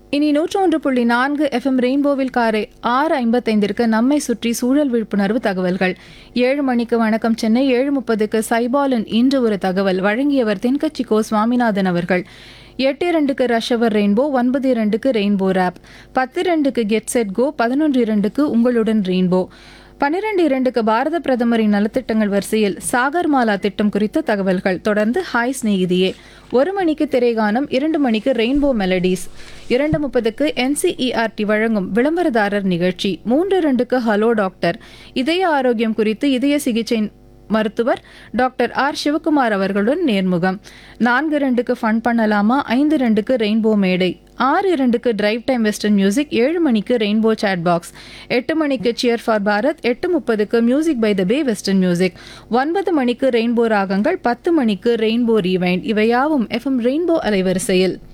இனி நூற்று ஒன்று புள்ளி நான்கு எஃப்எம் ரெயின்போவில் காரை ஆறு ஐம்பத்தைந்திற்கு நம்மை சுற்றி சூழல் விழிப்புணர்வு தகவல்கள் ஏழு மணிக்கு வணக்கம் சென்னை ஏழு முப்பதுக்கு சைபாலன் இன்று ஒரு தகவல் வழங்கியவர் தென்கட்சி கோ சுவாமிநாதன் அவர்கள் எட்டு இரண்டுக்கு ரஷவர் ரெயின்போ ஒன்பது இரண்டுக்கு ரெயின்போ ரேப் பத்து இரண்டுக்கு கெட் செட் கோ பதினொன்று இரண்டுக்கு உங்களுடன் ரெயின்போ பன்னிரண்டு இரண்டுக்கு பாரத பிரதமரின் நலத்திட்டங்கள் வரிசையில் சாகர்மாலா திட்டம் குறித்த தகவல்கள் தொடர்ந்து ஹாய் சிநேகிதியே ஒரு மணிக்கு திரைகானம் இரண்டு மணிக்கு ரெயின்போ மெலடிஸ் இரண்டு முப்பதுக்கு என்சிஇஆர்டி வழங்கும் விளம்பரதாரர் நிகழ்ச்சி மூன்று இரண்டுக்கு ஹலோ டாக்டர் இதய ஆரோக்கியம் குறித்து இதய சிகிச்சை மருத்துவர் டாக்டர் ஆர் சிவகுமார் அவர்களுடன் நேர்முகம் நான்கு ரெண்டுக்கு ஃபன் பண்ணலாமா ஐந்து ரெண்டுக்கு ரெயின்போ மேடை ஆறு இரண்டுக்கு டிரைவ் டைம் வெஸ்டர்ன் மியூசிக் ஏழு மணிக்கு ரெயின்போ சாட் பாக்ஸ் எட்டு மணிக்கு சியர் ஃபார் பாரத் எட்டு முப்பதுக்கு music by the bay western music ஒன்பது மணிக்கு ரெயின்போ ராகங்கள் பத்து மணிக்கு ரெயின்போ ரீவைண்ட் இவையாவும் எஃப்எம் ரெயின்போ அலைவரிசையில்